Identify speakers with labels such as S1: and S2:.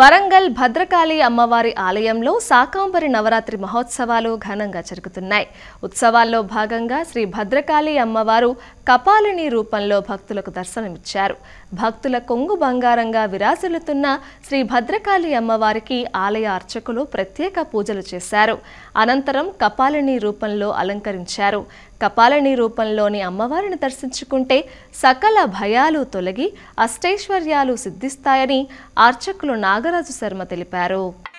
S1: వరంగల్ భద్రకాళి అమ్మవారి ఆలయంలో శాకాంబరి నవరాత్రి మహోత్సవాలు ఘనంగా జరుగుతున్నాయి ఉత్సవాల్లో భాగంగా శ్రీ భద్రకాళి అమ్మవారు కపాలిని రూపంలో భక్తులకు దర్శనమిచ్చారు భక్తుల కొంగు బంగారంగా విరాజిల్లుతున్న శ్రీ భద్రకాళి అమ్మవారికి ఆలయ అర్చకులు ప్రత్యేక పూజలు చేశారు అనంతరం కపాలిని రూపంలో అలంకరించారు కపాలిని రూపంలోని అమ్మవారిని దర్శించుకుంటే సకల భయాలు తొలగి అష్టైశ్వర్యాలు సిద్ధిస్తాయని అర్చకులు నాగరాజు శర్మ తెలిపారు